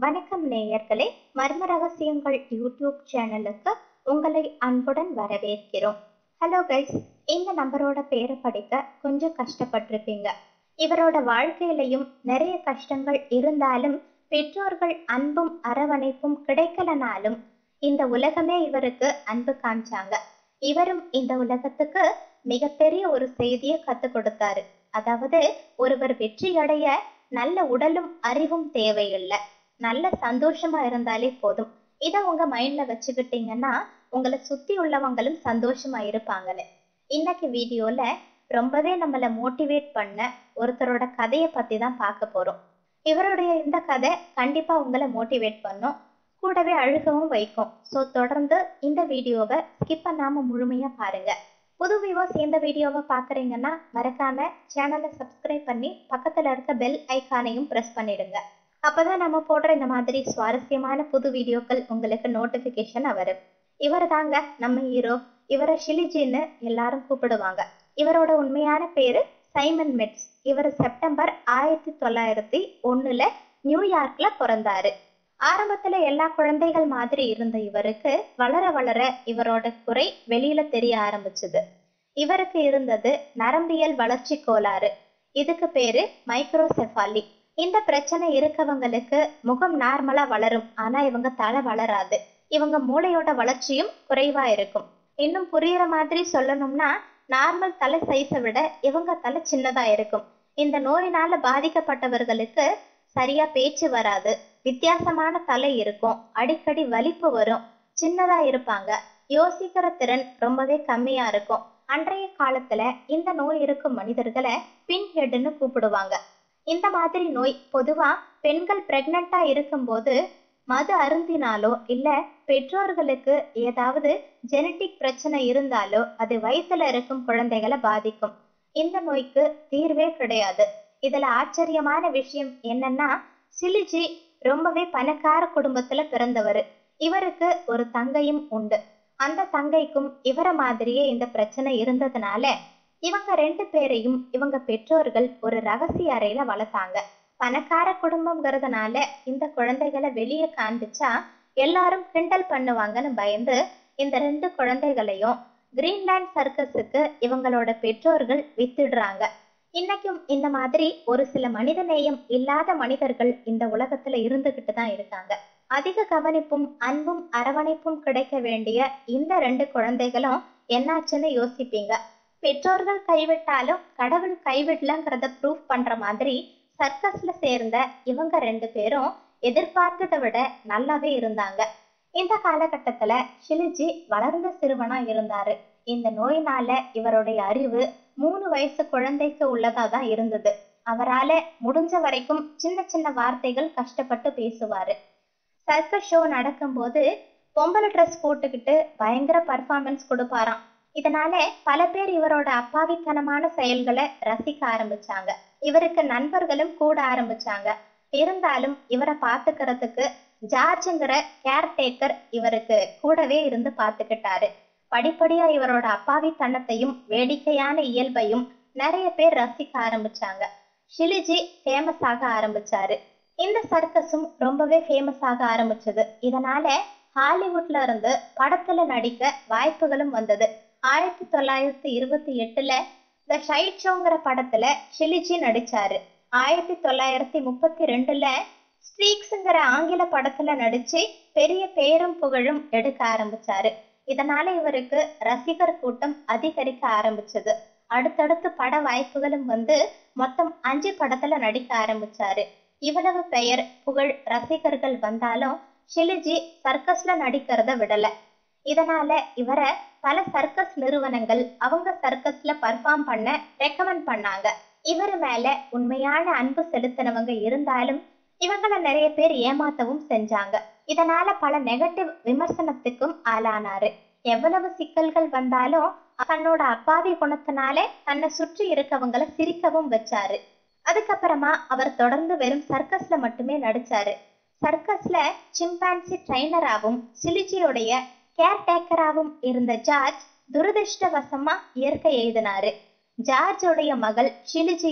வணக்கம் நேயர்களே மர்ம ரகசியங்கள் யூடியூப் சேனலுக்கு உங்களை அன்புடன் வரவேற்கிறோம் ஹலோ கைஸ் இந்த நம்பரோட பேரை படிக்க கொஞ்சம் கஷ்டப்பட்டிருப்பீங்க இவரோட வாழ்க்கையிலையும் நிறைய கஷ்டங்கள் இருந்தாலும் பெற்றோர்கள் அன்பும் அரவணைப்பும் கிடைக்கலனாலும் இந்த உலகமே இவருக்கு அன்பு காமிச்சாங்க இவரும் இந்த உலகத்துக்கு மிகப்பெரிய ஒரு செய்தியை கற்றுக் கொடுத்தாரு அதாவது ஒருவர் வெற்றி அடைய நல்ல உடலும் அறிவும் தேவையில்லை நல்ல சந்தோஷமா இருந்தாலே போதும் இதை உங்க மைண்ட்ல வச்சுக்கிட்டீங்கன்னா உங்களை சுத்தி உள்ளவங்களும் சந்தோஷமா இருப்பாங்கன்னு இன்னைக்கு வீடியோல ரொம்பவே நம்மளை மோட்டிவேட் பண்ண ஒருத்தரோட கதையை பத்தி தான் பார்க்க போறோம் இவருடைய இந்த கதை கண்டிப்பா உங்களை மோட்டிவேட் பண்ணும் கூடவே அழுகவும் வைக்கும் ஸோ தொடர்ந்து இந்த வீடியோவை ஸ்கிப் பண்ணாம முழுமையா பாருங்க புது வியூவர்ஸ் இந்த வீடியோவை பார்க்குறீங்கன்னா மறக்காம சேனலை சப்ஸ்கிரைப் பண்ணி பக்கத்தில் இருக்க பெல் ஐக்கானையும் ப்ரெஸ் பண்ணிடுங்க அப்பதான் நம்ம போடுற இந்த மாதிரி சுவாரஸ்யமான புது வீடியோக்கள் உங்களுக்கு நோட்டிஃபிகேஷன் வரும் இவர் தாங்க நம்ம ஹீரோ இவரை ஷிலிஜின்னு எல்லாரும் கூப்பிடுவாங்க இவரோட உண்மையான பேரு சைமன் மெட்ஸ் இவர் செப்டம்பர் ஆயிரத்தி தொள்ளாயிரத்தி ஒண்ணுல நியூயார்க்ல பிறந்தாரு ஆரம்பத்துல எல்லா குழந்தைகள் மாதிரி இருந்த இவருக்கு வளர வளர இவரோட குறை வெளியில தெரிய ஆரம்பிச்சது இவருக்கு இருந்தது நரம்பியல் வளர்ச்சி கோளாறு இதுக்கு பேரு மைக்ரோசெஃபாலி இந்த பிரச்சனை இருக்கவங்களுக்கு முகம் நார்மலா வளரும் ஆனா இவங்க தலை வளராது இவங்க மூளையோட வளர்ச்சியும் குறைவா இருக்கும் இன்னும் புரியுற மாதிரி சொல்லணும்னா நார்மல் தலை சைஸை விட இவங்க தலை சின்னதா இருக்கும் இந்த நோயினால பாதிக்கப்பட்டவர்களுக்கு சரியா பேச்சு வராது வித்தியாசமான தலை இருக்கும் அடிக்கடி வலிப்பு வரும் சின்னதா இருப்பாங்க யோசிக்கிற திறன் ரொம்பவே கம்மியா இருக்கும் அன்றைய காலத்துல இந்த நோய் இருக்கும் மனிதர்களை பின் ஹெட்னு கூப்பிடுவாங்க இந்த மாதிரி நோய் பொதுவா பெண்கள் பிரெக்னண்டா இருக்கும்போது மது அருந்தினாலோ இல்ல பெற்றோர்களுக்கு ஏதாவது ஜெனட்டிக் பிரச்சனை இருந்தாலோ அது வயிற்றுல இருக்கும் குழந்தைகளை பாதிக்கும் இந்த நோய்க்கு தீர்வே கிடையாது இதுல ஆச்சரியமான விஷயம் என்னன்னா சிலிஜி ரொம்பவே பணக்கார குடும்பத்துல பிறந்தவர் இவருக்கு ஒரு தங்கையும் உண்டு அந்த தங்கைக்கும் இவரை மாதிரியே இந்த பிரச்சனை இருந்ததுனால இவங்க ரெண்டு பேரையும் இவங்க பெற்றோர்கள் ஒரு ரகசிய அறையில வளர்த்தாங்க பணக்கார குடும்பம்ங்கிறதுனால இந்த குழந்தைகளை வெளியே காண்பிச்சா எல்லாரும் கிண்டல் பண்ணுவாங்கன்னு பயந்து இந்த ரெண்டு குழந்தைகளையும் கிரீன்லேண்ட் சர்க்கஸுக்கு இவங்களோட பெற்றோர்கள் வித்துடுறாங்க இன்னைக்கும் இந்த மாதிரி ஒரு சில மனித நேயம் இல்லாத மனிதர்கள் இந்த உலகத்துல இருந்துகிட்டு தான் இருக்காங்க அதிக கவனிப்பும் அன்பும் அரவணைப்பும் கிடைக்க வேண்டிய இந்த ரெண்டு குழந்தைகளும் என்னாச்சுன்னு யோசிப்பீங்க பெற்றோர்கள் கைவிட்டாலும் கடவுள் கைவிடலங்கிறத ப்ரூவ் பண்ற மாதிரி சர்க்கஸ்ல சேர்ந்த இவங்க ரெண்டு பேரும் எதிர்பார்த்ததை விட நல்லாவே இருந்தாங்க இந்த காலகட்டத்துல ஷிலிஜி வளர்ந்த சிறுவனா இருந்தாரு இந்த நோயினால இவருடைய அறிவு மூணு வயசு குழந்தைக்கு உள்ளதா தான் இருந்தது அவரால முடிஞ்ச வரைக்கும் சின்ன சின்ன வார்த்தைகள் கஷ்டப்பட்டு பேசுவாரு சர்க்கஸ் ஷோ நடக்கும்போது பொம்பளை ட்ரெஸ் போட்டுக்கிட்டு பயங்கர பர்ஃபார்மன்ஸ் கொடுப்பாராம் இதனால பல பேர் இவரோட அப்பாவித்தனமான செயல்களை ரசிக்க ஆரம்பிச்சாங்க இவருக்கு நண்பர்களும் கூட ஆரம்பிச்சாங்க இருந்தாலும் இவரை பாத்துக்கிறதுக்கு ஜார்ஜுங்கிற கேர்டேக்கர் இவருக்கு கூடவே இருந்து பார்த்துக்கிட்டாரு படிப்படியா இவரோட அப்பாவித்தனத்தையும் வேடிக்கையான இயல்பையும் நிறைய பேர் ரசிக்க ஆரம்பிச்சாங்க ஷிலிஜி ஃபேமஸ் ஆக ஆரம்பிச்சாரு இந்த சர்க்கஸும் ரொம்பவே ஃபேமஸ் ஆக ஆரம்பிச்சது இதனால ஹாலிவுட்ல இருந்து படத்துல நடிக்க வாய்ப்புகளும் வந்தது ஆயிரத்தி தொள்ளாயிரத்தி இருபத்தி எட்டுல த ஷைட் ஷோங்கிற படத்துல ஷிலிஜி நடிச்சாரு ஆயிரத்தி தொள்ளாயிரத்தி முப்பத்தி ரெண்டுல ஸ்ட்ரீக்ஸுங்கிற ஆங்கில படத்துல நடிச்சு பெரிய பேரும் புகழும் எடுக்க ஆரம்பிச்சாரு இதனால இவருக்கு ரசிகர் கூட்டம் அதிகரிக்க ஆரம்பிச்சது அடுத்தடுத்து பட வாய்ப்புகளும் வந்து மொத்தம் அஞ்சு படத்துல நடிக்க ஆரம்பிச்சாரு இவ்வளவு பெயர் புகழ் ரசிகர்கள் வந்தாலும் ஷிலிஜி சர்க்கஸ்ல நடிக்கிறத விடல இதனால இவரை பல சர்க்கஸ் நிறுவனங்கள் அவங்க சர்க்கஸ்ல பர்ஃபார்ம் பண்ண ரெக்கமெண்ட் பண்ணாங்க இவர் மேல உண்மையான அன்பு செலுத்தினவங்க இருந்தாலும் இவங்கள நிறைய பேர் ஏமாத்தவும் செஞ்சாங்க இதனால பல நெகட்டிவ் விமர்சனத்துக்கும் ஆளானாரு எவ்வளவு சிக்கல்கள் வந்தாலும் தன்னோட அப்பாவி குணத்தினால தன்னை சுற்றி இருக்கவங்கள சிரிக்கவும் வச்சாரு அதுக்கப்புறமா அவர் தொடர்ந்து வெறும் சர்க்கஸ்ல மட்டுமே நடிச்சாரு சர்க்கஸ்ல சிம்பான்சி ட்ரைனராகவும் சிலிஜியோடைய கேர்டேக்கராகவும் இருந்த ஜார்ஜ் துரதிருஷ்டவசமா இயற்கை எழுதினாரு ஜார்ஜோடைய மகள் ஷிலிஜிய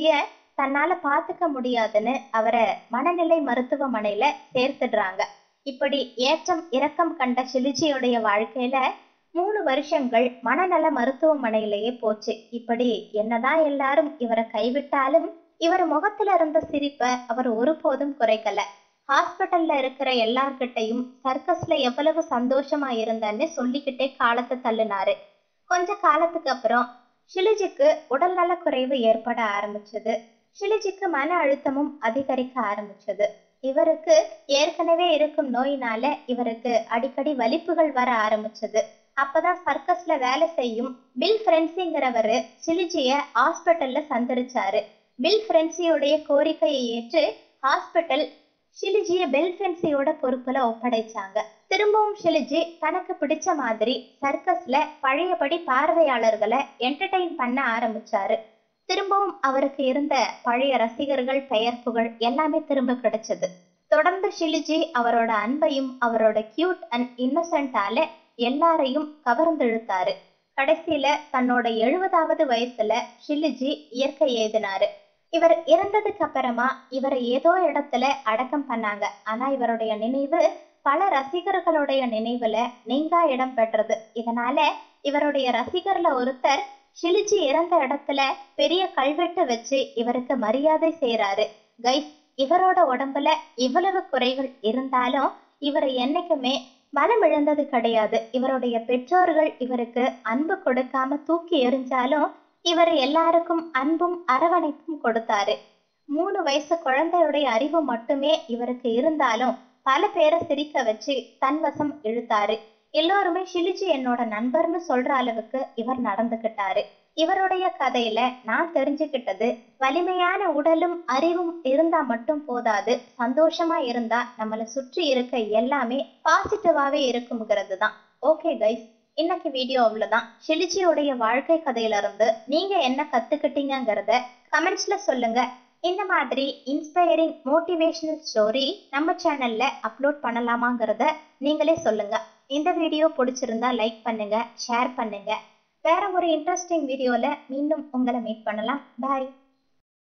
தன்னால பாத்துக்க முடியாதுன்னு அவரை மனநிலை மருத்துவமனையில சேர்த்துடுறாங்க இப்படி ஏற்றம் இரக்கம் கண்ட ஷிலிஜியோடைய வாழ்க்கையில மூணு வருஷங்கள் மனநல மருத்துவமனையிலேயே போச்சு இப்படி என்னதான் எல்லாரும் இவரை கைவிட்டாலும் இவர் முகத்துல இருந்த சிரிப்பை அவர் ஒருபோதும் குறைக்கல ஹாஸ்பிட்டல்ல இருக்கிற எல்லார்கிட்டையும் சர்க்கஸ்ல எவ்வளவு சந்தோஷமா இருந்தேன்னு சொல்லிக்கிட்டே காலத்தை தள்ளினாரு கொஞ்ச காலத்துக்கு அப்புறம் ஷிலிஜிக்கு உடல்நல குறைவு ஏற்பட ஆரம்பிச்சது ஷிலிஜிக்கு மன அழுத்தமும் அதிகரிக்க ஆரம்பிச்சது இவருக்கு ஏற்கனவே இருக்கும் நோயினால இவருக்கு அடிக்கடி வலிப்புகள் வர ஆரம்பிச்சது அப்பதான் சர்க்கஸ்ல வேலை செய்யும் பில் ஃப்ரென்சிங்கிறவரு சிலிஜிய ஹாஸ்பிட்டல்ல சந்தரிச்சாரு பில் ஃப்ரென்சியோடைய கோரிக்கையை ஏற்று ஹாஸ்பிட்டல் ஷிலிஜிய பெல் ஃபென்சியோட பொறுப்புல ஒப்படைச்சாங்க திரும்பவும் ஷிலிஜி தனக்கு பிடிச்ச மாதிரி சர்க்கஸ்ல பழையபடி பார்வையாளர்களை என்டர்டெயின் பண்ண ஆரம்பிச்சாரு திரும்பவும் அவருக்கு இருந்த பழைய ரசிகர்கள் பெயர் புகழ் எல்லாமே திரும்ப கிடைச்சது தொடர்ந்து ஷிலிஜி அவரோட அன்பையும் அவரோட கியூட் அண்ட் இன்னசென்ட்டால எல்லாரையும் கவர்ந்தெழுத்தாரு கடைசியில தன்னோட எழுபதாவது வயசுல ஷிலிஜி இயற்கை எழுதினாரு இவர் இறந்ததுக்கு அப்புறமா இவரை ஏதோ இடத்துல அடக்கம் பண்ணாங்க ஆனா இவருடைய நினைவு பல ரசிகர்களுடைய நினைவுல நீங்கா இடம் பெற்றது இதனால இவருடைய ரசிகர்ல ஒருத்தர் ஷிலிஜி இறந்த இடத்துல பெரிய கல்வெட்டு வச்சு இவருக்கு மரியாதை செய்யறாரு கைஸ் இவரோட உடம்புல இவ்வளவு குறைகள் இருந்தாலும் இவர் என்னைக்குமே மனம் இழந்தது கிடையாது இவருடைய பெற்றோர்கள் இவருக்கு அன்பு கொடுக்காம தூக்கி எறிஞ்சாலும் இவர் எல்லாருக்கும் அன்பும் அரவணைப்பும் கொடுத்தாரு மூணு வயசு குழந்தையுடைய அறிவு மட்டுமே இவருக்கு இருந்தாலும் பல பேரை சிரிக்க வச்சு தன்வசம் இழுத்தாரு எல்லோருமே ஷிலிஜி என்னோட நண்பர்னு சொல்ற அளவுக்கு இவர் நடந்துகிட்டாரு இவருடைய கதையில நான் தெரிஞ்சுக்கிட்டது வலிமையான உடலும் அறிவும் இருந்தா மட்டும் போதாது சந்தோஷமா இருந்தா நம்மளை சுற்றி இருக்க எல்லாமே பாசிட்டிவாவே இருக்குங்கிறது தான் ஓகே கைஸ் இன்னைக்கு வீடியோ அவ்வளவுதான் ஷிலிஜியோடைய வாழ்க்கை கதையில இருந்து நீங்க என்ன கத்துக்கிட்டீங்கிறத கமெண்ட்ஸ்ல சொல்லுங்க இந்த மாதிரி இன்ஸ்பைரிங் மோட்டிவேஷனல் ஸ்டோரி நம்ம சேனல்ல அப்லோட் பண்ணலாமாங்கிறத நீங்களே சொல்லுங்க இந்த வீடியோ பிடிச்சிருந்தா லைக் பண்ணுங்க ஷேர் பண்ணுங்க வேற ஒரு இன்ட்ரெஸ்டிங் வீடியோல மீண்டும் உங்களை மீட் பண்ணலாம் பாய்